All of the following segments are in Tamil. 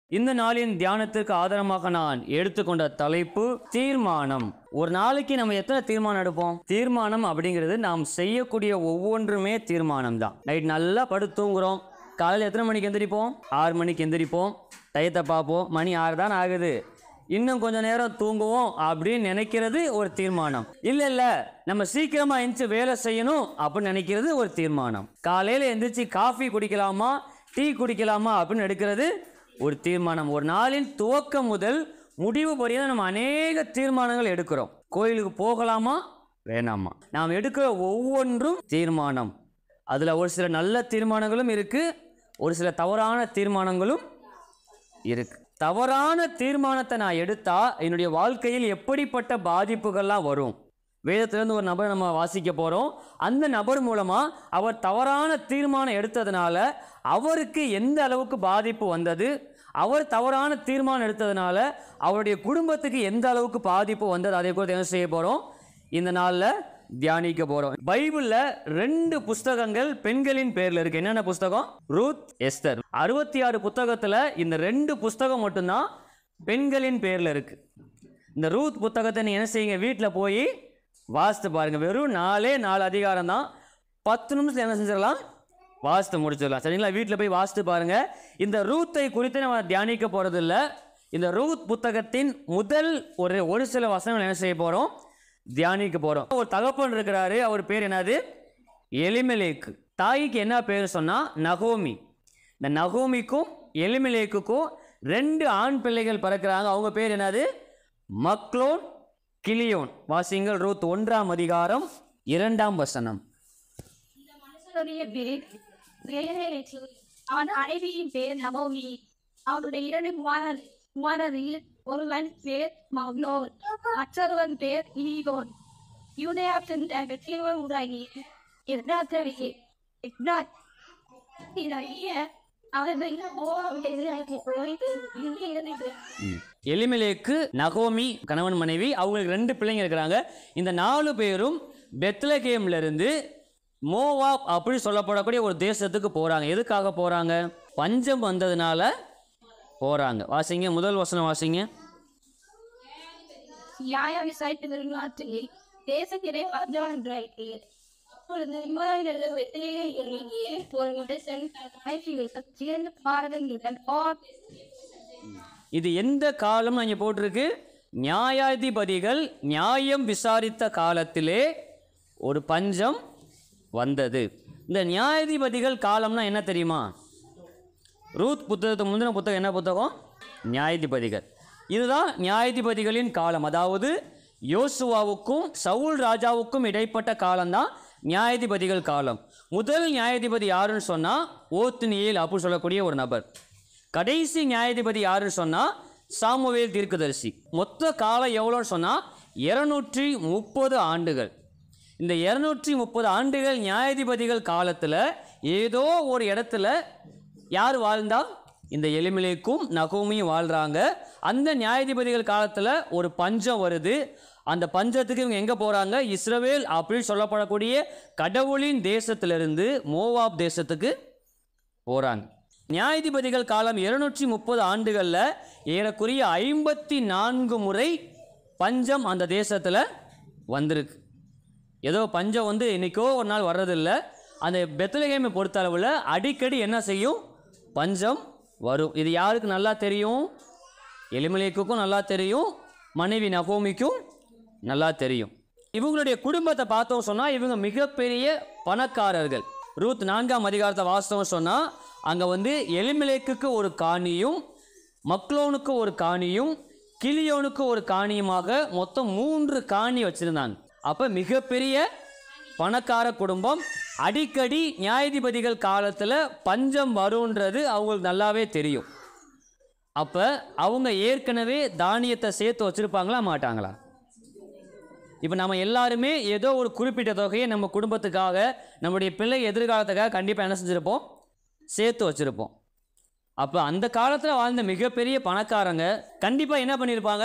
இந்த நாளின் தியானத்திற்கு ஆதாரமாக நான் எடுத்துக்கொண்ட தலைப்பு தீர்மானம் ஒரு நாளைக்கு நம்ம எத்தனை தீர்மானம் எடுப்போம் தீர்மானம் அப்படிங்கிறது நாம் செய்யக்கூடிய ஒவ்வொன்றுமே தீர்மானம் தான் நைட் நல்லா படுத்து தூங்குறோம் காலையில் எத்தனை மணிக்கு எந்திரிப்போம் ஆறு மணிக்கு எந்திரிப்போம் டயத்தை பார்ப்போம் மணி ஆறு தான் ஆகுது இன்னும் கொஞ்ச நேரம் தூங்குவோம் அப்படின்னு நினைக்கிறது ஒரு தீர்மானம் இல்ல இல்ல நம்ம சீக்கிரமா எந்திரிச்சு வேலை செய்யணும் அப்படின்னு நினைக்கிறது ஒரு தீர்மானம் காலையில எந்திரிச்சு காஃபி குடிக்கலாமா டீ குடிக்கலாமா அப்படின்னு எடுக்கிறது ஒரு தீர்மானம் ஒரு நாளின் துவக்கம் முதல் முடிவு வரையும் நம்ம அநேக தீர்மானங்கள் எடுக்கிறோம் கோயிலுக்கு போகலாமா வேணாமா நாம் எடுக்கிற ஒவ்வொன்றும் தீர்மானம் அதுல ஒரு சில நல்ல தீர்மானங்களும் இருக்கு ஒரு சில தவறான தீர்மானங்களும் இருக்கு தவறான தீர்மானத்தை நான் எடுத்தா என்னுடைய வாழ்க்கையில் எப்படிப்பட்ட பாதிப்புகள்லாம் வரும் வேதத்திலிருந்து ஒரு நபரை நம்ம வாசிக்க போகிறோம் அந்த நபர் மூலமாக அவர் தவறான தீர்மானம் எடுத்ததுனால அவருக்கு எந்த அளவுக்கு பாதிப்பு வந்தது அவர் தவறான தீர்மானம் எடுத்ததுனால அவருடைய குடும்பத்துக்கு எந்த அளவுக்கு பாதிப்பு வந்தது அதை குறித்து என்ன செய்ய போகிறோம் இந்த நாளில் தியானிக்க போகிறோம் பைபிளில் ரெண்டு புஸ்தகங்கள் பெண்களின் பேரில் இருக்கு என்னென்ன புஸ்தகம் ரூத் எஸ்தர் அறுபத்தி ஆறு புத்தகத்தில் இந்த ரெண்டு புஸ்தகம் மட்டும்தான் பெண்களின் பேரில் இருக்கு இந்த ரூத் புத்தகத்தை நீ என்ன செய்யுங்க வீட்டில் போய் வாசித்து பாருங்க வெறும் நாலே நாலு அதிகாரம் தான் பத்து நிமிஷம் என்ன செஞ்சிடலாம் வாசித்து முடிச்சிடலாம் சரிங்களா வீட்டில் போய் வாசித்து பாருங்க இந்த ரூத்தை குறித்து நம்ம தியானிக்க போகிறது இல்லை இந்த ரூத் புத்தகத்தின் முதல் ஒரு ஒரு சில வசனங்கள் என்ன செய்ய போகிறோம் தியானிக்க போகிறோம் ஒரு தகப்பன் இருக்கிறாரு அவர் பேர் என்னது எலிமெலேக்கு தாய்க்கு என்ன பேர் சொன்னால் நகோமி இந்த நகோமிக்கும் எலிமெலேக்குக்கும் ரெண்டு ஆண் பிள்ளைகள் பிறக்கிறாங்க அவங்க பேர் என்னது மக்லோன் கிளியோன் வாசிங்கள் ரூத் ஒன்றாம் அதிகாரம் இரண்டாம் வசனம் இந்த மனுஷனுடைய பேர் வேலைக்கு அவன் அனைவியின் பேர் நவோமி அவருடைய இரண்டு குமாரர் குமாரரில் ஒருவன் பேர் மக்லோன் மற்றொருவன் பேர் ஈகோன் யூதேயாத்தின் வெற்றியவன் உண்டாகி எத்னாத்தவியே எத்னாத் இதைய அவர்கள் இங்கே எலிமெலேக்கு நகோமி கணவன் மனைவி அவங்களுக்கு ரெண்டு பிள்ளைங்க இருக்கிறாங்க இந்த நாலு பேரும் பெத்லகேம்ல இருந்து மோவாப் அப்படி சொல்லப்படக்கூடிய ஒரு தேசத்துக்கு போறாங்க எதுக்காக போறாங்க பஞ்சம் வந்ததுனால போறாங்க வாசிங்க முதல் வசனம் வாசிங்க நியாய விசாரித்து நிர்வாகத்தில் தேசத்திலே வந்தவன்றாயிற்று அப்பொழுது விமானிகள் வெற்றியை இறங்கி ஒரு மனுஷன் சேர்ந்து பாரதங்களுடன் இது எந்த காலம் இங்கே போட்டிருக்கு நியாயாதிபதிகள் நியாயம் விசாரித்த காலத்திலே ஒரு பஞ்சம் வந்தது இந்த நியாயாதிபதிகள் காலம்னா என்ன தெரியுமா ரூத் புத்தகத்துக்கு முந்தின புத்தகம் என்ன புத்தகம் நியாயாதிபதிகள் இதுதான் நியாயாதிபதிகளின் காலம் அதாவது யோசுவாவுக்கும் சவுல் ராஜாவுக்கும் இடைப்பட்ட காலம்தான் நியாயாதிபதிகள் காலம் முதல் நியாயாதிபதி யாருன்னு சொன்னால் ஓத்னியேல் அப்படின்னு சொல்லக்கூடிய ஒரு நபர் கடைசி நியாயாதிபதி யாருன்னு சொன்னால் சாமுவேல் தீர்க்கதரிசி மொத்த காலம் எவ்வளோன்னு சொன்னால் இருநூற்றி முப்பது ஆண்டுகள் இந்த இருநூற்றி முப்பது ஆண்டுகள் நியாயாதிபதிகள் காலத்தில் ஏதோ ஒரு இடத்துல யார் வாழ்ந்தா இந்த எளிமிலேக்கும் நகோமியும் வாழ்கிறாங்க அந்த நியாயாதிபதிகள் காலத்தில் ஒரு பஞ்சம் வருது அந்த பஞ்சத்துக்கு இவங்க எங்கே போகிறாங்க இஸ்ரவேல் அப்படின்னு சொல்லப்படக்கூடிய கடவுளின் தேசத்திலிருந்து மோவாப் தேசத்துக்கு போகிறாங்க நியாயாதிபதிகள் காலம் இருநூற்றி முப்பது ஆண்டுகளில் ஏறக்குறைய ஐம்பத்தி நான்கு முறை பஞ்சம் அந்த தேசத்தில் வந்திருக்கு ஏதோ பஞ்சம் வந்து இன்னைக்கோ ஒரு நாள் வர்றதில்ல அந்த பெத்லகேமை பொறுத்த அளவில் அடிக்கடி என்ன செய்யும் பஞ்சம் வரும் இது யாருக்கு நல்லா தெரியும் எலிமலேக்குக்கும் நல்லா தெரியும் மனைவி நகோமிக்கும் நல்லா தெரியும் இவங்களுடைய குடும்பத்தை பார்த்தோம் சொன்னால் இவங்க மிகப்பெரிய பணக்காரர்கள் ரூத் நான்காம் அதிகாரத்தை வாஸ்தவம் சொன்னால் அங்கே வந்து எலிமலேக்குக்கு ஒரு காணியும் மக்லோனுக்கு ஒரு காணியும் கிளியோனுக்கு ஒரு காணியுமாக மொத்தம் மூன்று காணி வச்சுருந்தாங்க அப்போ மிகப்பெரிய பணக்கார குடும்பம் அடிக்கடி நியாயாதிபதிகள் காலத்தில் பஞ்சம் வரும்ன்றது அவங்களுக்கு நல்லாவே தெரியும் அப்போ அவங்க ஏற்கனவே தானியத்தை சேர்த்து வச்சுருப்பாங்களா மாட்டாங்களா இப்போ நம்ம எல்லாருமே ஏதோ ஒரு குறிப்பிட்ட தொகையை நம்ம குடும்பத்துக்காக நம்முடைய பிள்ளை எதிர்காலத்துக்காக கண்டிப்பாக என்ன செஞ்சுருப்போம் சேர்த்து வச்சுருப்போம் அப்போ அந்த காலத்தில் வாழ்ந்த மிகப்பெரிய பணக்காரங்க கண்டிப்பாக என்ன பண்ணியிருப்பாங்க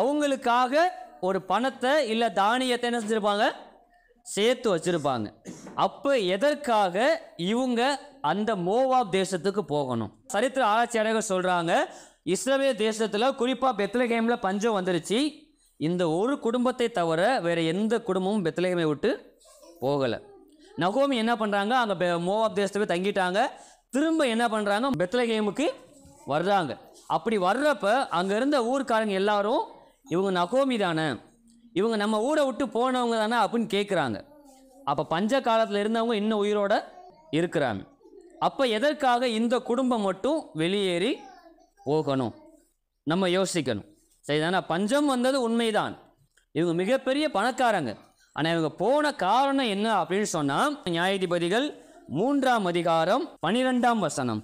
அவங்களுக்காக ஒரு பணத்தை இல்லை தானியத்தை என்ன செஞ்சுருப்பாங்க சேர்த்து வச்சுருப்பாங்க அப்போ எதற்காக இவங்க அந்த மோவாப் தேசத்துக்கு போகணும் சரித்திர ஆராய்ச்சியாளர்கள் சொல்கிறாங்க இஸ்ரவேல் தேசத்தில் குறிப்பாக பெத்லகேமில் பஞ்சம் வந்துருச்சு இந்த ஒரு குடும்பத்தை தவிர வேறு எந்த குடும்பமும் பெத்லகேமை விட்டு போகலை நகோமி என்ன பண்ணுறாங்க அங்கே மோவாப் தேசத்தை போய் தங்கிட்டாங்க திரும்ப என்ன பண்ணுறாங்க பெத்லகேமுக்கு வர்றாங்க அப்படி வர்றப்ப அங்கே இருந்த ஊர்க்காரங்க எல்லாரும் இவங்க நகோமி தானே இவங்க நம்ம ஊரை விட்டு போனவங்க தானே அப்படின்னு கேட்குறாங்க அப்போ பஞ்ச காலத்தில் இருந்தவங்க இன்னும் உயிரோட இருக்கிறாங்க அப்போ எதற்காக இந்த குடும்பம் மட்டும் வெளியேறி போகணும் நம்ம யோசிக்கணும் சரிதானா பஞ்சம் வந்தது உண்மைதான் இவங்க மிகப்பெரிய பணக்காரங்க ஆனால் இவங்க போன காரணம் என்ன அப்படின்னு சொன்னால் நியாயாதிபதிகள் மூன்றாம் அதிகாரம் பனிரெண்டாம் வசனம்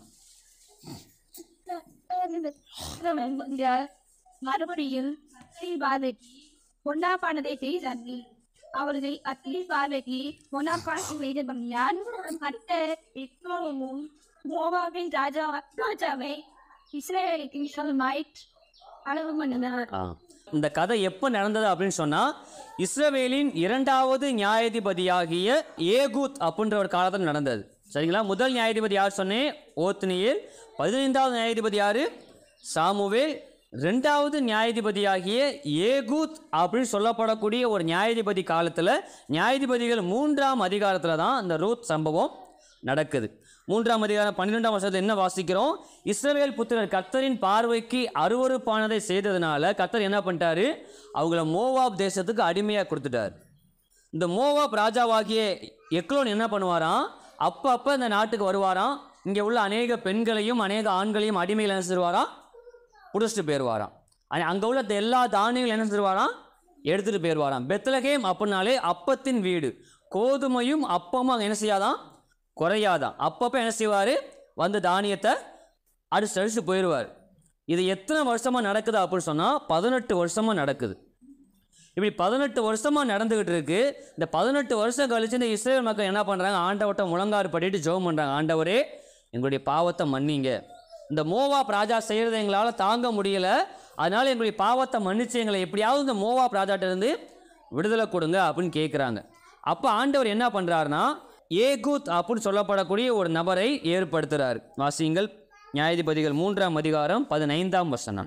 மறுபடியும் அத்தை பாதைக்கு பொன்னாப்பானதை செய்தார்கள் அவர்கள் அத்தை பாதைக்கு பொன்னாப்பானதை செய்த பண்ணியார் மற்ற இஸ்ரோமும் மோவாவின் ராஜா ராஜாவை இஸ்ரேலுக்கு சொல்மாய் அளவு பண்ணினார் ஆ. இந்த கதை எப்போ நடந்தது அப்படின்னு சொன்னால் இஸ்ரவேலின் இரண்டாவது நியாயாதிபதியாகிய ஏகூத் அப்படின்ற ஒரு காலத்தில் நடந்தது சரிங்களா முதல் நியாயாதிபதி யார் சொன்னேன் ஓத்னியேல் பதினைந்தாவது நியாயாதிபதி யார் சாமுவேல் ரெண்டாவது நியாயாதிபதியாகிய ஏகூத் அப்படின்னு சொல்லப்படக்கூடிய ஒரு நியாயாதிபதி காலத்தில் நியாயாதிபதிகள் மூன்றாம் அதிகாரத்தில் தான் இந்த ரூத் சம்பவம் நடக்குது மூன்றாம் அதிகாரம் பன்னிரெண்டாம் வருஷத்தில் என்ன வாசிக்கிறோம் இஸ்ரவேல் புத்திரர் கர்த்தரின் பார்வைக்கு அருவருப்பானதை செய்ததுனால கர்த்தர் என்ன பண்ணிட்டாரு அவங்கள மோவாப் தேசத்துக்கு அடிமையாக கொடுத்துட்டார் இந்த மோவாப் ராஜாவாகிய எக்லோன் என்ன பண்ணுவாராம் அப்போ அப்போ இந்த நாட்டுக்கு வருவாராம் இங்கே உள்ள அநேக பெண்களையும் அநேக ஆண்களையும் அடிமையில் என்ன செய்வாராம் பிடிச்சிட்டு போயிடுவாராம் ஆனால் அங்கே உள்ள எல்லா தானியங்களும் என்ன செய்வாராம் எடுத்துகிட்டு போயிடுவாராம் பெத்லகேம் அப்படின்னாலே அப்பத்தின் வீடு கோதுமையும் அப்பமும் அங்கே என்ன செய்யாதான் குறையாதான் அப்பப்போ என்ன செய்வார் வந்து தானியத்தை அடிச்சு அடிச்சு போயிடுவார் இது எத்தனை வருஷமாக நடக்குது அப்படின்னு சொன்னால் பதினெட்டு வருஷமாக நடக்குது இப்படி பதினெட்டு வருஷமாக நடந்துக்கிட்டு இருக்கு இந்த பதினெட்டு வருஷம் கழிச்சு இந்த இஸ்ரேல் மக்கள் என்ன பண்ணுறாங்க ஆண்டவர்கிட்ட முழங்காறு படிட்டு ஜெபம் பண்ணுறாங்க ஆண்டவரே எங்களுடைய பாவத்தை மன்னிங்க இந்த மோவாப் ராஜா செய்கிறத எங்களால் தாங்க முடியல அதனால் எங்களுடைய பாவத்தை மன்னிச்சு எங்களை எப்படியாவது இந்த மோவாப் ராஜாட்ட இருந்து விடுதலை கொடுங்க அப்படின்னு கேட்குறாங்க அப்போ ஆண்டவர் என்ன பண்ணுறாருனா ஏகூத் அப்படின்னு சொல்லப்படக்கூடிய ஒரு நபரை ஏற்படுத்துகிறார் வாசியுங்கள் நியாயாதிபதிகள் மூன்றாம் அதிகாரம் பதினைந்தாம் வசனம்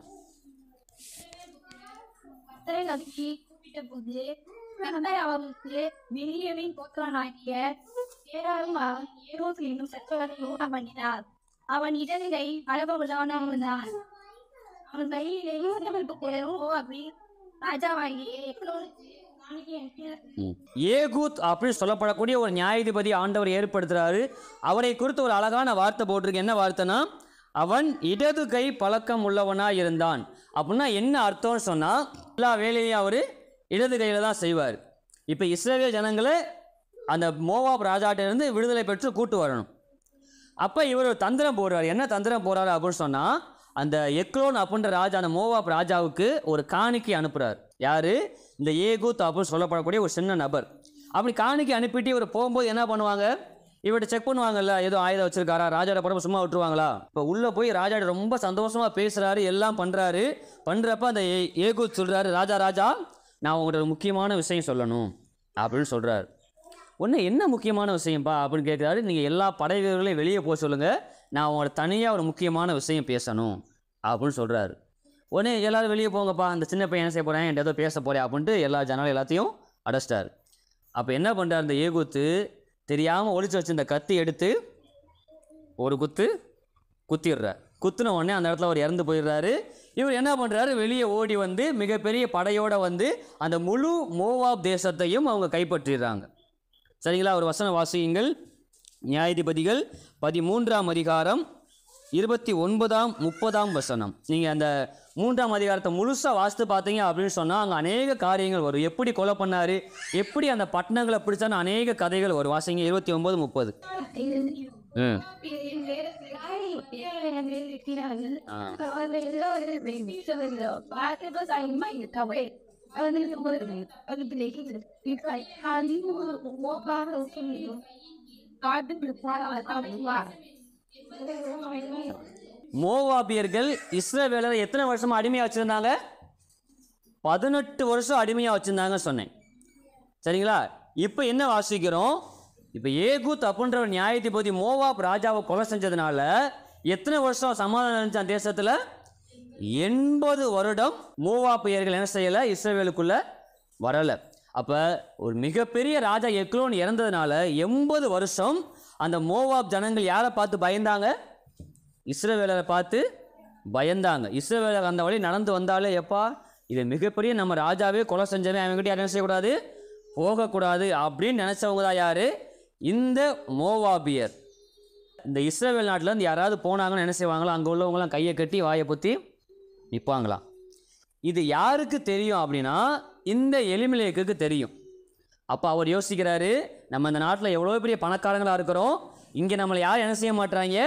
கர்த்தரை நோக்கி கூப்பிட்ட போது கர்த்தர் அவருக்கு வெளியவின் புத்திரனாகிய ஏராளம் அவன் ஏரோஸ் என்னும் சற்றவரை யோகம் பண்ணினார் அவன் இடங்கை அளவுள்ளவனான் அவன் கையிலே யோகமிற்கு அப்படி ராஜாவாகிய எக்லோனுக்கு காணிக்கை அனுப்பினார். ஏகூத் அப்படின்னு சொல்லப்படக்கூடிய ஒரு நியாயாதிபதி ஆண்டவர் ஏற்படுத்துறாரு அவரை குறித்து ஒரு அழகான வார்த்தை போட்டிருக்கு என்ன வார்த்தைனா அவன் இடது கை பழக்கம் உள்ளவனா இருந்தான் அப்படின்னா என்ன அர்த்தம்னு சொன்னால் எல்லா வேலையும் அவர் இடது கையில் தான் செய்வார் இப்போ இஸ்ரேல் ஜனங்களை அந்த மோவாப் ராஜாட்ட இருந்து விடுதலை பெற்று கூட்டு வரணும் அப்போ இவர் ஒரு தந்திரம் போடுறாரு என்ன தந்திரம் போடுறாரு அப்படின்னு சொன்னால் அந்த எக்ரோன் அப்படின்ற ராஜா அந்த மோவாப் ராஜாவுக்கு ஒரு காணிக்கை அனுப்புகிறார் யார் இந்த ஏகூத் அப்படின்னு சொல்லப்படக்கூடிய ஒரு சின்ன நபர் அப்படி காணிக்கை அனுப்பிட்டு இவர் போகும்போது என்ன பண்ணுவாங்க இவர்கிட்ட செக் பண்ணுவாங்கல்ல ஏதோ ஆயுதம் வச்சிருக்காரா ராஜாட படம் சும்மா விட்டுருவாங்களா இப்போ உள்ளே போய் ராஜாட்ட ரொம்ப சந்தோஷமாக பேசுகிறாரு எல்லாம் பண்ணுறாரு பண்ணுறப்ப அந்த ஏ- ஏகூத் சொல்கிறாரு ராஜா ராஜா நான் உங்கள்கிட்ட ஒரு முக்கியமான விஷயம் சொல்லணும் அப்படின்னு சொல்கிறாரு ஒன்று என்ன முக்கியமான விஷயம்ப்பா அப்படின்னு கேட்குறாரு நீங்கள் எல்லா படை வீரர்களையும் வெளியே போக சொல்லுங்கள் நான் உங்களோட தனியாக ஒரு முக்கியமான விஷயம் பேசணும் அப்படின்னு சொல்கிறாரு உடனே எல்லாரும் வெளியே போங்கப்பா அந்த சின்ன பையன் என்ன செய்ய போகிறேன் என்கிட்ட ஏதோ பேச போகிறேன் அப்படின்ட்டு எல்லா ஜனாலும் எல்லாத்தையும் அடைச்சிட்டாரு அப்போ என்ன பண்ணுறாரு இந்த ஏகுத்து தெரியாமல் ஒளிச்சு வச்சிருந்த கத்தி எடுத்து ஒரு குத்து குத்திடுறார் குத்துன உடனே அந்த இடத்துல அவர் இறந்து போயிடுறாரு இவர் என்ன பண்ணுறாரு வெளியே ஓடி வந்து மிகப்பெரிய படையோட வந்து அந்த முழு மோவாப் தேசத்தையும் அவங்க கைப்பற்றிடுறாங்க சரிங்களா ஒரு வசன வாசியுங்கள் நியாயாதிபதிகள் பதிமூன்றாம் அதிகாரம் இருபத்தி ஒன்பதாம் முப்பதாம் வசனம் நீங்கள் அந்த மூன்றாம் அதிகாரத்தை முழுசாக வாசித்து பார்த்தீங்க அப்படின்னு சொன்னால் அங்கே அநேக காரியங்கள் வரும் எப்படி கொலை பண்ணார் எப்படி அந்த பட்டணங்களை பிடிச்சான்னு அநேக கதைகள் வரும் வாசிங்க இருபத்தி ஒன்பது முப்பது ம் மோவாபியர்கள் இஸ்ரவேலரை எத்தனை வருஷமா அடிமையாக வச்சுருந்தாங்க பதினெட்டு வருஷம் அடிமையாக வச்சுருந்தாங்க சொன்னேன் சரிங்களா இப்போ என்ன வாசிக்கிறோம் இப்போ ஏகூத் அப்படின்ற ஒரு நியாயாதிபதி மோவாப் ராஜாவை கொலை செஞ்சதுனால எத்தனை வருஷம் சமாதானம் இருந்துச்சு அந்த தேசத்தில் எண்பது வருடம் மோவாப்பியர்கள் என்ன செய்யலை இஸ்ரேவேலுக்குள்ள வரலை அப்போ ஒரு மிகப்பெரிய ராஜா எக்லோன் இறந்ததுனால எண்பது வருஷம் அந்த மோவாப் ஜனங்கள் யாரை பார்த்து பயந்தாங்க இஸ்ரவேலரை பார்த்து பயந்தாங்க இஸ்ரவேலர் அந்த வழி நடந்து வந்தாலே எப்பா இது மிகப்பெரிய நம்ம ராஜாவே கொலை செஞ்சவன் அவங்ககிட்ட யாரும் என்ன செய்யக்கூடாது போகக்கூடாது அப்படின்னு நினச்சவங்க தான் யார் இந்த மோவாபியர் இந்த இஸ்ரேல் நாட்டில் இருந்து யாராவது போனாங்கன்னு என்ன செய்வாங்களோ அங்கே உள்ளவங்களாம் கையை கட்டி வாயை பொத்தி நிற்பாங்களாம் இது யாருக்கு தெரியும் அப்படின்னா இந்த எலிமிலேக்குக்கு தெரியும் அப்போ அவர் யோசிக்கிறாரு நம்ம இந்த நாட்டில் எவ்வளோ பெரிய பணக்காரங்களாக இருக்கிறோம் இங்கே நம்மளை யாரும் என்ன செய்ய மாட்றாங்க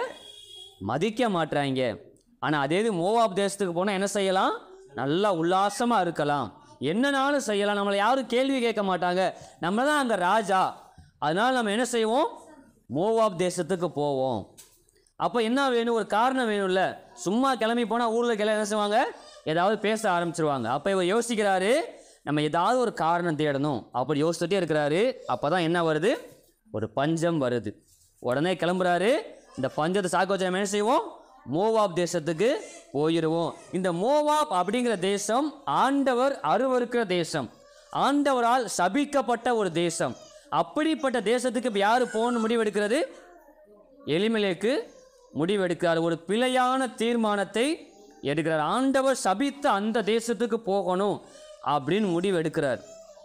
மதிக்க மாட்றாங்க ஆனால் அதே இது மோவாப் தேசத்துக்கு போனால் என்ன செய்யலாம் நல்லா உல்லாசமாக இருக்கலாம் என்னனாலும் செய்யலாம் நம்மளை யாரும் கேள்வி கேட்க மாட்டாங்க நம்ம தான் அங்கே ராஜா அதனால் நம்ம என்ன செய்வோம் மோவாப் தேசத்துக்கு போவோம் அப்போ என்ன வேணும் ஒரு காரணம் வேணும்ல சும்மா கிளம்பி போனால் ஊரில் கிளம்பி என்ன செய்வாங்க ஏதாவது பேச ஆரம்பிச்சிருவாங்க அப்போ இவர் யோசிக்கிறாரு நம்ம ஏதாவது ஒரு காரணம் தேடணும் அப்படி யோசிச்சுட்டே இருக்கிறாரு அப்போ தான் என்ன வருது ஒரு பஞ்சம் வருது உடனே கிளம்புறாரு இந்த பஞ்சத்தை சாக்கு வச்சு நம்ம என்ன செய்வோம் மோவாப் தேசத்துக்கு போயிடுவோம் இந்த மோவாப் அப்படிங்கிற தேசம் ஆண்டவர் அருவருக்கிற தேசம் ஆண்டவரால் சபிக்கப்பட்ட ஒரு தேசம் அப்படிப்பட்ட தேசத்துக்கு இப்போ யார் போகணும்னு முடிவெடுக்கிறது எலிமலேக்கு முடிவெடுக்கிறார் ஒரு பிழையான தீர்மானத்தை எடுக்கிறார் ஆண்டவர் சபித்த அந்த தேசத்துக்கு போகணும் அப்படின்னு முடிவெடுக்கிறார்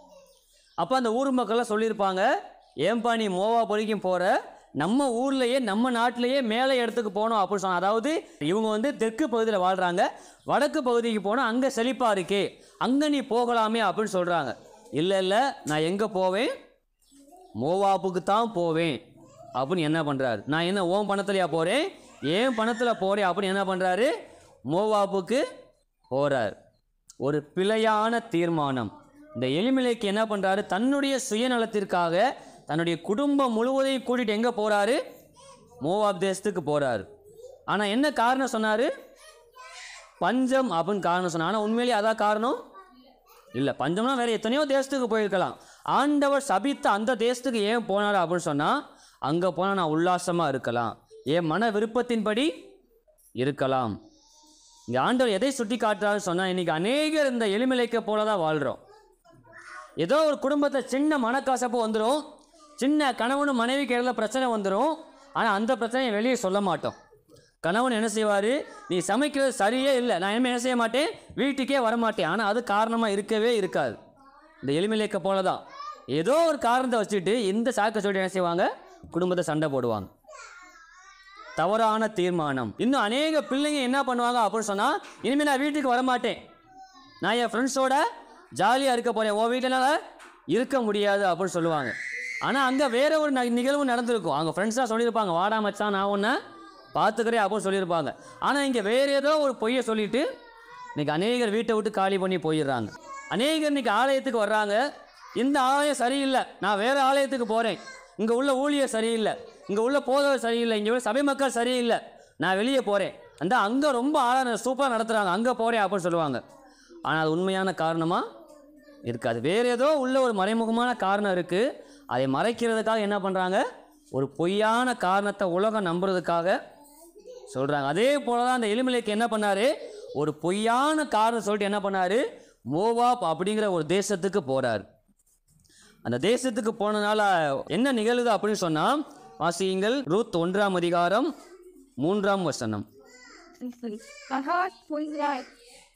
அப்போ அந்த ஊர் மக்கள்லாம் சொல்லியிருப்பாங்க ஏன்பா நீ மோவா பொறிக்கும் போகிற நம்ம ஊர்லேயே நம்ம நாட்டிலேயே மேலே இடத்துக்கு போகணும் அப்படின்னு சொன்னாங்க அதாவது இவங்க வந்து தெற்கு பகுதியில் வாழ்கிறாங்க வடக்கு பகுதிக்கு போனால் அங்கே செழிப்பாக இருக்கே அங்கே நீ போகலாமே அப்படின்னு சொல்கிறாங்க இல்லை இல்லை நான் எங்கே போவேன் மோவாப்புக்கு தான் போவேன் அப்படின்னு என்ன பண்ணுறாரு நான் என்ன ஓன் பணத்துலையா போகிறேன் ஏன் பணத்தில் போகிறேன் அப்படின்னு என்ன பண்ணுறாரு மோவாப்புக்கு போகிறார் ஒரு பிழையான தீர்மானம் இந்த எளிமலைக்கு என்ன பண்ணுறாரு தன்னுடைய சுயநலத்திற்காக தன்னுடைய குடும்பம் முழுவதையும் கூட்டிகிட்டு எங்கே போகிறாரு மோவாப் தேசத்துக்கு போகிறாரு ஆனால் என்ன காரணம் சொன்னார் பஞ்சம் அப்படின்னு காரணம் சொன்னார் ஆனால் உண்மையிலேயே அதான் காரணம் இல்லை பஞ்சம்னா வேறு எத்தனையோ தேசத்துக்கு போயிருக்கலாம் ஆண்டவர் சபித்த அந்த தேசத்துக்கு ஏன் போனார் அப்படின்னு சொன்னால் அங்கே போனால் நான் உல்லாசமாக இருக்கலாம் என் மன விருப்பத்தின்படி இருக்கலாம் இங்கே ஆண்டவர் எதை சுட்டி காட்டுறாருன்னு சொன்னால் இன்றைக்கி அநேகர் இந்த எளிமலைக்க போல தான் வாழ்கிறோம் ஏதோ ஒரு குடும்பத்தில் சின்ன மனக்கசப்பு வந்துடும் சின்ன கணவனும் மனைவிக்கு இடையில பிரச்சனை வந்துடும் ஆனால் அந்த பிரச்சனையை வெளியே சொல்ல மாட்டோம் கணவன் என்ன செய்வார் நீ சமைக்கிறது சரியே இல்லை நான் இனிமேல் என்ன செய்ய மாட்டேன் வீட்டுக்கே வரமாட்டேன் ஆனால் அது காரணமாக இருக்கவே இருக்காது இந்த எளிமையிலேக்க போல தான் ஏதோ ஒரு காரணத்தை வச்சுட்டு இந்த சாக்க சொல்லி என்ன செய்வாங்க குடும்பத்தை சண்டை போடுவாங்க தவறான தீர்மானம் இன்னும் அநேக பிள்ளைங்க என்ன பண்ணுவாங்க அப்படின்னு சொன்னால் இனிமேல் நான் வீட்டுக்கு வரமாட்டேன் நான் என் ஃப்ரெண்ட்ஸோட ஜாலியாக இருக்க போகிறேன் உன் வீட்டினால இருக்க முடியாது அப்படின்னு சொல்லுவாங்க ஆனால் அங்கே வேற ஒரு ந- நிகழ்வு நடந்திருக்கும் அவங்க ஃப்ரெண்ட்ஸாக சொல்லியிருப்பாங்க வாடா மச்சான் நான் உன்னை பார்த்துக்கிறேன் அப்படின்னு சொல்லியிருப்பாங்க ஆனால் இங்கே வேற ஏதோ ஒரு பொய்யை சொல்லிட்டு இன்னைக்கு அநேகர் வீட்டை விட்டு காலி பண்ணி போயிடுறாங்க அநேகர் இன்னைக்கு ஆலயத்துக்கு வர்றாங்க இந்த ஆலயம் சரியில்லை நான் வேற ஆலயத்துக்கு போகிறேன் இங்கே உள்ள ஊழியர் சரியில்லை இங்கே உள்ள போதவர் சரியில்லை இங்கே உள்ள சபை மக்கள் சரியில்லை நான் வெளியே போகிறேன் அந்த அங்கே ரொம்ப ஆழ சூப்பராக நடத்துகிறாங்க அங்கே போகிறேன் அப்படின்னு சொல்லுவாங்க ஆனால் அது உண்மையான காரணமாக இருக்காது வேறு ஏதோ உள்ள ஒரு மறைமுகமான காரணம் இருக்குது அதை மறைக்கிறதுக்காக என்ன பண்ணுறாங்க ஒரு பொய்யான காரணத்தை உலகம் நம்புறதுக்காக சொல்கிறாங்க அதே போல தான் அந்த எலிமலைக்கு என்ன பண்ணார் ஒரு பொய்யான காரணம் சொல்லிட்டு என்ன பண்ணார் மோவாப் அப்படிங்கிற ஒரு தேசத்துக்கு போகிறார் அந்த தேசத்துக்கு போனனால என்ன நிகழுது அப்படின்னு சொன்னால் வாசியுங்கள் ரூத் ஒன்றாம் அதிகாரம் மூன்றாம் வசனம் மகான் பொய்கிறாய்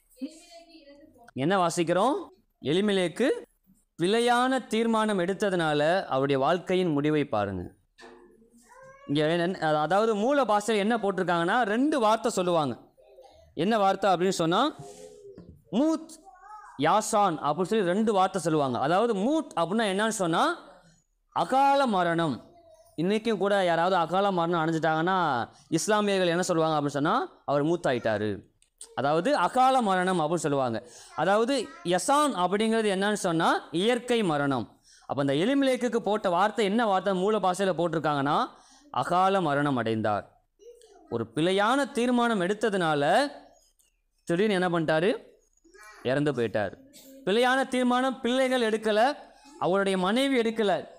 என்ன வாசிக்கிறோம் எலிமலேக்கு பிழையான தீர்மானம் எடுத்ததுனால அவருடைய வாழ்க்கையின் முடிவை பாருங்க இங்கே அதாவது மூல பாஷையில் என்ன போட்டிருக்காங்கன்னா ரெண்டு வார்த்தை சொல்லுவாங்க என்ன வார்த்தை அப்படின்னு சொன்னால் மூத் யாசான் அப்படின்னு சொல்லி ரெண்டு வார்த்தை சொல்லுவாங்க அதாவது மூத் அப்படின்னா என்னன்னு சொன்னால் அகால மரணம் இன்றைக்கும் கூட யாராவது அகால மரணம் அடைஞ்சிட்டாங்கன்னா இஸ்லாமியர்கள் என்ன சொல்லுவாங்க அப்படின்னு சொன்னால் அவர் மூத்தாயிட்டாரு அதாவது அகால மரணம் அப்படின்னு சொல்லுவாங்க அதாவது யசான் அப்படிங்கிறது என்னன்னு சொன்னால் இயற்கை மரணம் அப்போ இந்த எலிமிலேக்குக்கு போட்ட வார்த்தை என்ன வார்த்தை மூல பாஷையில் போட்டிருக்காங்கன்னா அகால மரணம் அடைந்தார் ஒரு பிழையான தீர்மானம் எடுத்ததுனால திடீர்னு என்ன பண்ணிட்டாரு இறந்து போயிட்டார் பிழையான தீர்மானம் பிள்ளைகள் எடுக்கலை அவருடைய மனைவி எடுக்கலை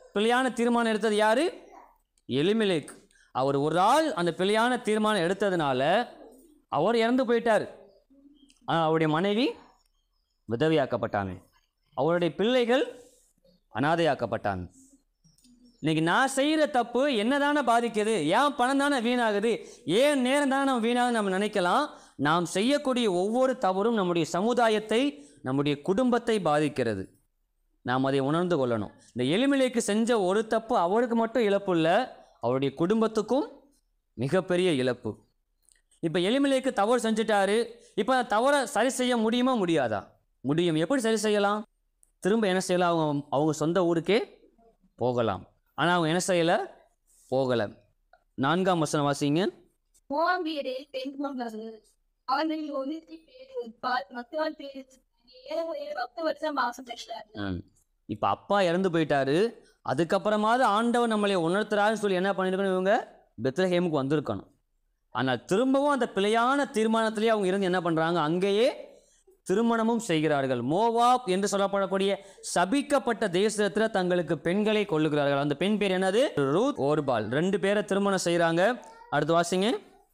பிழையான தீர்மானம் எடுத்தது யாரு எலிமெலேக் அவர் ஒரு ஆள் அந்த பிழையான தீர்மானம் எடுத்ததுனால அவர் இறந்து போயிட்டார் ஆனால் அவருடைய மனைவி விதவியாக்கப்பட்டாங்க அவருடைய பிள்ளைகள் அனாதையாக்கப்பட்டாங்க இன்னைக்கு நான் செய்கிற தப்பு என்ன தானே பாதிக்குது ஏன் பணம் தானே வீணாகுது ஏன் நேரம் தானே நம்ம வீணாகுது நம்ம நினைக்கலாம் நாம் செய்யக்கூடிய ஒவ்வொரு தவறும் நம்முடைய சமுதாயத்தை நம்முடைய குடும்பத்தை பாதிக்கிறது நாம் அதை உணர்ந்து கொள்ளணும் இந்த எளிமிலைக்கு செஞ்ச ஒரு தப்பு அவருக்கு மட்டும் இழப்பு இல்லை அவருடைய குடும்பத்துக்கும் மிகப்பெரிய இழப்பு இப்போ எளிமிலைக்கு தவறு செஞ்சுட்டாரு இப்போ அந்த தவறை சரி செய்ய முடியுமா முடியாதா முடியும் எப்படி சரி செய்யலாம் திரும்ப என்ன செய்யலாம் அவங்க அவங்க சொந்த ஊருக்கே போகலாம் ஆனால் அவங்க என்ன செய்யலை போகலை நான்காம் வசனம் வாசிங்க மூணாம் வீடு பெண் கொண்டது அவர்கள் ஒரு பேர் மக்கள் பேர் ஏழு பத்து வருஷம் மாசம் பெற்றார் இப்போ அப்பா இறந்து போயிட்டாரு அதுக்கப்புறமாவது ஆண்டவர் நம்மளை உணர்த்துறாருன்னு சொல்லி என்ன பண்ணியிருக்கணும் இவங்க பெத்லஹேமுக்கு வந்திருக்கணும் ஆனால் திரும்பவும் அந்த பிழையான தீர்மானத்திலேயே அவங்க இருந்து என்ன பண்ணுறாங்க அங்கேயே திருமணமும் செய்கிறார்கள் மோவாப் என்று சொல்லப்படக்கூடிய சபிக்கப்பட்ட தேசத்தில் தங்களுக்கு பெண்களை கொள்ளுகிறார்கள் அந்த பெண் பேர் என்னது ரூத் ஓர்பால் ரெண்டு பேரை திருமணம் செய்கிறாங்க அடுத்து வாசிங்க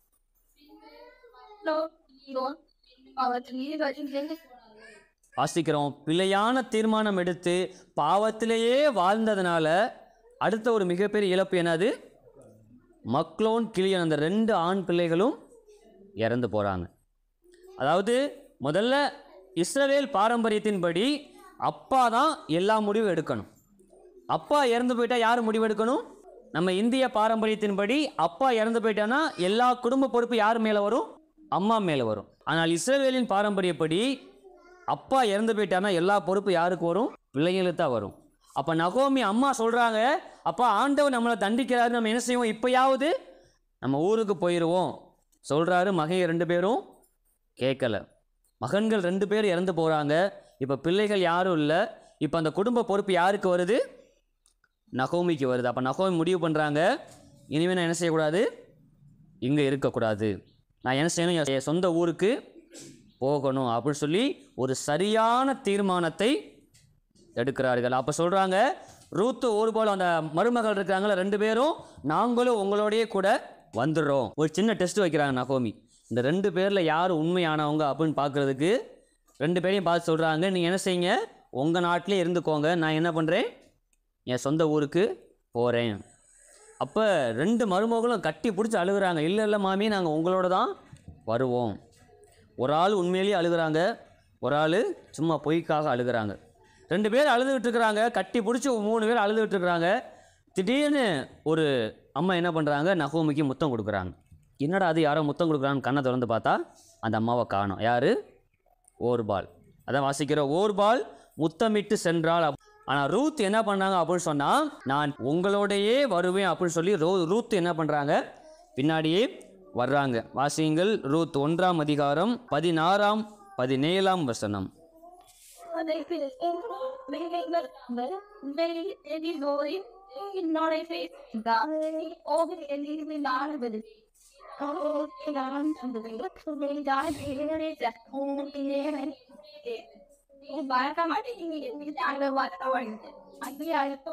அவற்றின் ஈடுபாட்டில் இருந்து வாசிக்கிறோம் பிழையான தீர்மானம் எடுத்து பாவத்திலேயே வாழ்ந்ததுனால அடுத்த ஒரு மிகப்பெரிய இழப்பு என்னது மக்லோன் கிளியன் அந்த ரெண்டு ஆண் பிள்ளைகளும் இறந்து போகிறாங்க அதாவது முதல்ல இஸ்ரவேல் பாரம்பரியத்தின்படி அப்பா தான் எல்லா முடிவும் எடுக்கணும் அப்பா இறந்து போயிட்டா யார் முடிவு எடுக்கணும் நம்ம இந்திய பாரம்பரியத்தின்படி அப்பா இறந்து போயிட்டான்னா எல்லா குடும்ப பொறுப்பு யார் மேலே வரும் அம்மா மேலே வரும் ஆனால் இஸ்ரவேலின் பாரம்பரியப்படி அப்பா இறந்து போயிட்டான்னா எல்லா பொறுப்பு யாருக்கு வரும் பிள்ளைங்களுக்கு தான் வரும் அப்போ நகோமி அம்மா சொல்கிறாங்க அப்பா ஆண்டவர் நம்மளை தண்டிக்கிறாரு நம்ம என்ன செய்வோம் இப்போயாவது நம்ம ஊருக்கு போயிடுவோம் சொல்கிறாரு மகன் ரெண்டு பேரும் கேட்கல மகன்கள் ரெண்டு பேர் இறந்து போகிறாங்க இப்போ பிள்ளைகள் யாரும் இல்லை இப்போ அந்த குடும்ப பொறுப்பு யாருக்கு வருது நகோமிக்கு வருது அப்போ நகோமி முடிவு பண்ணுறாங்க இனிமேல் நான் என்ன செய்யக்கூடாது இங்கே இருக்கக்கூடாது நான் என்ன செய்யணும் என் சொந்த ஊருக்கு போகணும் அப்படின்னு சொல்லி ஒரு சரியான தீர்மானத்தை எடுக்கிறார்கள் அப்போ சொல்கிறாங்க ரூத்து ஒரு போல் அந்த மருமகள் இருக்காங்களே ரெண்டு பேரும் நாங்களும் உங்களோடயே கூட வந்துடுறோம் ஒரு சின்ன டெஸ்ட் வைக்கிறாங்க நகோமி இந்த ரெண்டு பேரில் யார் உண்மையானவங்க அப்படின்னு பார்க்குறதுக்கு ரெண்டு பேரையும் பார்த்து சொல்கிறாங்க நீங்கள் என்ன செய்யுங்க உங்கள் நாட்டிலே இருந்துக்கோங்க நான் என்ன பண்ணுறேன் என் சொந்த ஊருக்கு போகிறேன் அப்போ ரெண்டு மருமகளும் கட்டி பிடிச்சி அழுகுறாங்க இல்லை இல்லை மாமி நாங்கள் உங்களோட தான் வருவோம் ஒரு ஆள் உண்மையிலேயே அழுகுறாங்க ஒரு ஆள் சும்மா பொய்க்காக அழுகுறாங்க ரெண்டு பேர் அழுதுகிட்டு இருக்கிறாங்க கட்டி பிடிச்சி மூணு பேர் அழுதுகிட்டு இருக்கிறாங்க திடீர்னு ஒரு அம்மா என்ன பண்ணுறாங்க நகோமிக்கு முத்தம் கொடுக்குறாங்க என்னடா அது யாரோ முத்தம் கொடுக்குறான்னு கண்ணை திறந்து பார்த்தா அந்த அம்மாவை காணோம் யார் ஓர்பால் அதான் வாசிக்கிற ஓர்பால் முத்தமிட்டு சென்றால் ஆனால் ரூத் என்ன பண்ணாங்க அப்படின்னு சொன்னால் நான் உங்களோடையே வருவேன் அப்படின்னு சொல்லி ரோ ரூத் என்ன பண்ணுறாங்க பின்னாடியே வர்றாங்க வாசியுங்கள் ரூத் ஒன்றாம் அதிகாரம் பதினாறாம் பதினேழாம் வசனம் அதை நீங்கள் very any glory in not a faith that over any reliable Oh, I'm the way that he is at home in there. ಬಾಯಕ ಮಾಡಿದ್ದೀನಿ ಅಲ್ಲಿ ವಾತಾವರಣ ಅಲ್ಲಿ ಆಯ್ತು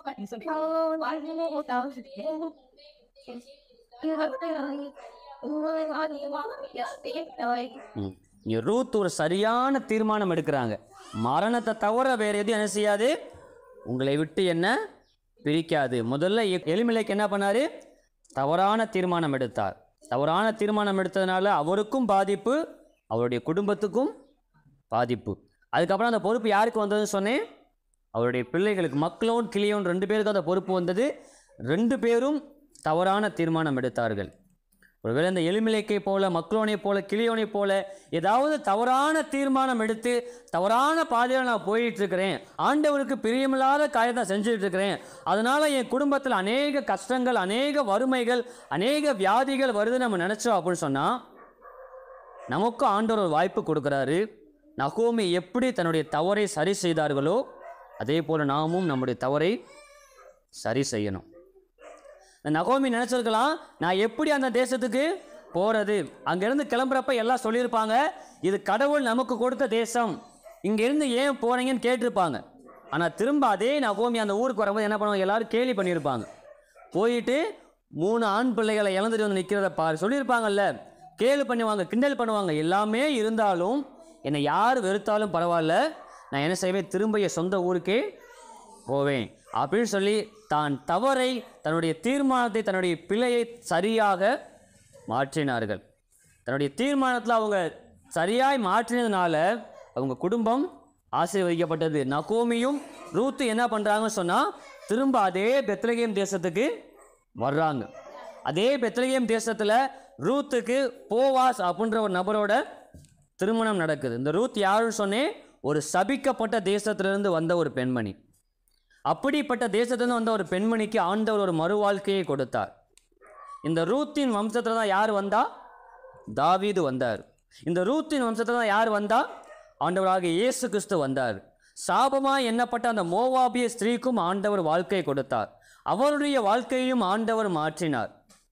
ம். இங்க ரூத் ஒரு சரியான தீர்மானம் எடுக்கிறாங்க மரணத்தை தவிர வேறு எதுவும் என்ன செய்யாது உங்களை விட்டு என்ன பிரிக்காது முதல்ல எ- எலிமெலேக்கு என்ன பண்ணாரு தவறான தீர்மானம் எடுத்தார் தவறான தீர்மானம் எடுத்ததுனால அவருக்கும் பாதிப்பு அவருடைய குடும்பத்துக்கும் பாதிப்பு அதுக்கப்புறம் அந்த பொறுப்பு யாருக்கு வந்ததுன்னு சொன்னேன் அவருடைய பிள்ளைகளுக்கு மக்களோன் கிளியோன் ரெண்டு பேருக்கு அந்த பொறுப்பு வந்தது ரெண்டு பேரும் தவறான தீர்மானம் எடுத்தார்கள் ஒருவேளை இந்த எளிமிலைக்கை போல மக்களோனை போல கிளியோனை போல ஏதாவது தவறான தீர்மானம் எடுத்து தவறான பாதையில் நான் போயிட்டு இருக்கிறேன் ஆண்டவருக்கு பிரியமில்லாத காரியத்தை செஞ்சுட்டு இருக்கிறேன் அதனால என் குடும்பத்தில் அநேக கஷ்டங்கள் அநேக வறுமைகள் அநேக வியாதிகள் வருது நம்ம நினச்சோம் அப்படின்னு சொன்னால் நமக்கும் ஆண்டவர் ஒரு வாய்ப்பு கொடுக்குறாரு நகோமி எப்படி தன்னுடைய தவறை சரி செய்தார்களோ அதே போல் நாமும் நம்முடைய தவறை சரி செய்யணும் இந்த நகோமி நினச்சிருக்கலாம் நான் எப்படி அந்த தேசத்துக்கு போகிறது அங்கேருந்து கிளம்புறப்ப எல்லாம் சொல்லியிருப்பாங்க இது கடவுள் நமக்கு கொடுத்த தேசம் இங்கேருந்து ஏன் போகிறீங்கன்னு கேட்டிருப்பாங்க ஆனால் திரும்ப அதே நகோமி அந்த ஊருக்கு வரும்போது என்ன பண்ணுவாங்க எல்லாரும் கேலி பண்ணியிருப்பாங்க போயிட்டு மூணு ஆண் பிள்ளைகளை இழந்துட்டு வந்து நிற்கிறத பாரு சொல்லியிருப்பாங்கல்ல கேலி பண்ணுவாங்க கிண்டல் பண்ணுவாங்க எல்லாமே இருந்தாலும் என்னை யார் வெறுத்தாலும் பரவாயில்ல நான் என்ன செய்வேன் திரும்ப என் சொந்த ஊருக்கே போவேன் அப்படின்னு சொல்லி தான் தவறை தன்னுடைய தீர்மானத்தை தன்னுடைய பிழையை சரியாக மாற்றினார்கள் தன்னுடைய தீர்மானத்தில் அவங்க சரியாய் மாற்றினதுனால அவங்க குடும்பம் ஆசீர்வதிக்கப்பட்டது நகோமியும் ரூத்து என்ன பண்ணுறாங்கன்னு சொன்னால் திரும்ப அதே பெத்லகேம் தேசத்துக்கு வர்றாங்க அதே பெத்லகேம் தேசத்தில் ரூத்துக்கு போவாஸ் அப்படின்ற ஒரு நபரோட திருமணம் நடக்குது இந்த ரூத் யாருன்னு சொன்னேன் ஒரு சபிக்கப்பட்ட தேசத்திலிருந்து வந்த ஒரு பெண்மணி அப்படிப்பட்ட தேசத்திலிருந்து வந்த ஒரு பெண்மணிக்கு ஆண்டவர் ஒரு மறுவாழ்க்கையை கொடுத்தார் இந்த ரூத்தின் வம்சத்தில் தான் யார் வந்தா தாவீது வந்தார் இந்த ரூத்தின் வம்சத்தில் தான் யார் வந்தா ஆண்டவராக இயேசு கிறிஸ்து வந்தார் சாபமாய் எண்ணப்பட்ட அந்த மோவாபிய ஸ்திரீக்கும் ஆண்டவர் வாழ்க்கை கொடுத்தார் அவருடைய வாழ்க்கையையும் ஆண்டவர் மாற்றினார்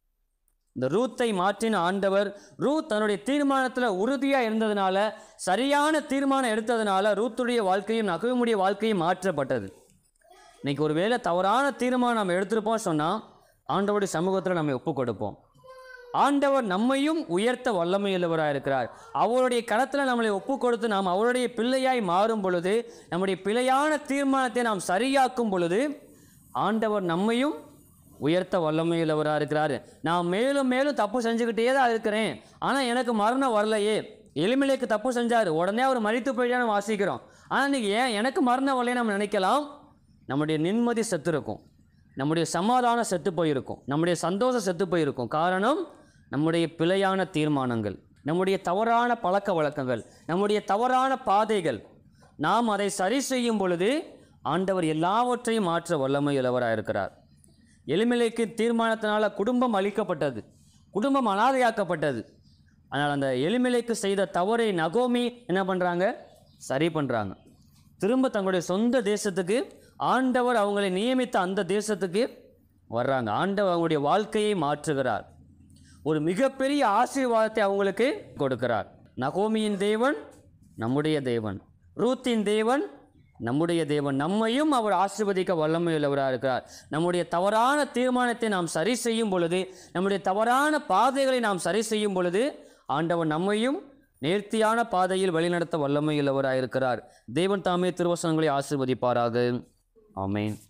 இந்த ரூத்தை மாற்றின ஆண்டவர் ரூத் தன்னுடைய தீர்மானத்தில் உறுதியாக இருந்ததுனால சரியான தீர்மானம் எடுத்ததுனால ரூத்துடைய வாழ்க்கையும் நகமுடைய வாழ்க்கையும் மாற்றப்பட்டது இன்னைக்கு ஒருவேளை தவறான தீர்மானம் நம்ம எடுத்திருப்போம் சொன்னால் ஆண்டவருடைய சமூகத்தில் நம்ம ஒப்பு கொடுப்போம் ஆண்டவர் நம்மையும் உயர்த்த வல்லமையுள்ளவராக இருக்கிறார் அவருடைய கரத்தில் நம்மளை ஒப்பு கொடுத்து நாம் அவருடைய பிள்ளையாய் மாறும் பொழுது நம்முடைய பிழையான தீர்மானத்தை நாம் சரியாக்கும் பொழுது ஆண்டவர் நம்மையும் உயர்த்த வல்லமையுள்ளவராக இருக்கிறார் நான் மேலும் மேலும் தப்பு செஞ்சுக்கிட்டே தான் இருக்கிறேன் ஆனால் எனக்கு மரணம் வரலையே எளிமையிலேக்கு தப்பு செஞ்சார் உடனே அவர் மறித்து போயிட்டான்னு வாசிக்கிறோம் ஆனால் இன்னைக்கு ஏன் எனக்கு மரணம் வரலையே நம்ம நினைக்கலாம் நம்முடைய நிம்மதி செத்து இருக்கும் நம்முடைய சமாதானம் செத்து போயிருக்கும் நம்முடைய சந்தோஷம் செத்து போயிருக்கும் காரணம் நம்முடைய பிழையான தீர்மானங்கள் நம்முடைய தவறான பழக்க வழக்கங்கள் நம்முடைய தவறான பாதைகள் நாம் அதை சரி செய்யும் பொழுது ஆண்டவர் எல்லாவற்றையும் மாற்ற வல்லமையுள்ளவராக இருக்கிறார் எளிமலைக்கு தீர்மானத்தினால குடும்பம் அழிக்கப்பட்டது குடும்பம் அனாதையாக்கப்பட்டது ஆனால் அந்த எளிமலைக்கு செய்த தவறை நகோமி என்ன பண்ணுறாங்க சரி பண்ணுறாங்க திரும்ப தங்களுடைய சொந்த தேசத்துக்கு ஆண்டவர் அவங்களை நியமித்த அந்த தேசத்துக்கு வர்றாங்க ஆண்டவர் அவங்களுடைய வாழ்க்கையை மாற்றுகிறார் ஒரு மிகப்பெரிய ஆசீர்வாதத்தை அவங்களுக்கு கொடுக்கிறார் நகோமியின் தேவன் நம்முடைய தேவன் ரூத்தின் தேவன் நம்முடைய தேவன் நம்மையும் அவர் ஆசீர்வதிக்க வல்லமையுள்ளவராக இருக்கிறார் நம்முடைய தவறான தீர்மானத்தை நாம் சரி செய்யும் பொழுது நம்முடைய தவறான பாதைகளை நாம் சரி செய்யும் பொழுது ஆண்டவர் நம்மையும் நேர்த்தியான பாதையில் வழிநடத்த வல்லமையுள்ளவராக இருக்கிறார் தேவன் தாமே திருவசனங்களை ஆசீர்வதிப்பாராக ஆமென்